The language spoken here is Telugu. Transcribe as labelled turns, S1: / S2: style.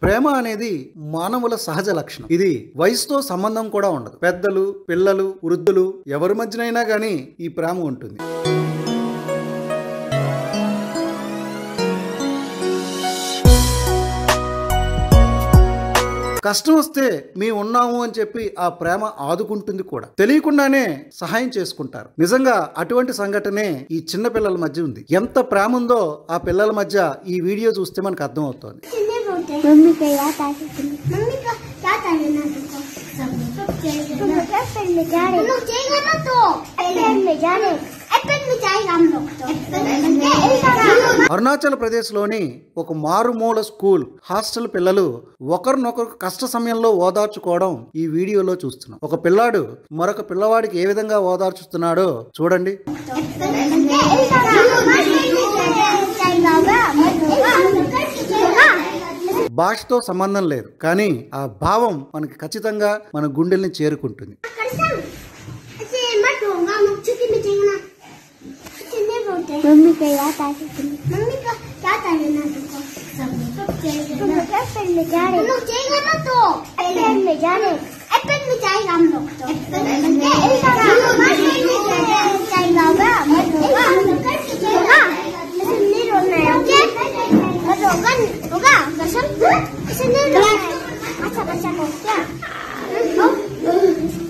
S1: ప్రేమ అనేది మానవుల సహజ లక్షణం ఇది వయసుతో సంబంధం కూడా ఉండదు పెద్దలు పిల్లలు వృద్ధులు ఎవరి మధ్యనైనా గానీ ఈ ప్రేమ ఉంటుంది కష్టం వస్తే మీ ఉన్నాము అని చెప్పి ఆ ప్రేమ ఆదుకుంటుంది కూడా తెలియకుండానే సహాయం చేసుకుంటారు నిజంగా అటువంటి సంఘటనే ఈ చిన్న పిల్లల మధ్య ఉంది ఎంత ప్రేమ ఉందో ఆ పిల్లల మధ్య ఈ వీడియో చూస్తే మనకు అర్థమవుతోంది
S2: कितने बोलते हैं मम्मी का याद आ मम्मी का याद आ रहा ना तुमको तुम लोग एप्पल में जा रहे हम लोग जाएंगे ना तो एप्पल में जा रहे एप्पल में जाएगा हम लोग तो
S1: అరుణాచల్ ప్రదేశ్ లోని ఒక మారుమూల స్కూల్ హాస్టల్ పిల్లలు ఒకరినొకరు కష్ట సమయంలో ఓదార్చుకోవడం ఈ వీడియోలో చూస్తున్నాం ఒక పిల్లాడు మరొక పిల్లవాడికి ఏ విధంగా ఓదార్చుతున్నాడో చూడండి భాషతో సంబంధం లేదు కానీ ఆ భావం మనకి ఖచ్చితంగా మన గుండెల్ని చేరుకుంటుంది
S2: मम्मी का याद आ मम्मी का याद आ रहा ना तुमको तुम लोग एप्पल में जा रहे हम लोग जाएंगे ना तो एप्पल में जा रहे एप्पल में जाएगा हम लोग तो नहीं रोना है ओके रोगा रोगा कसम ऐसे नहीं रोना है अच्छा बच्चा को क्या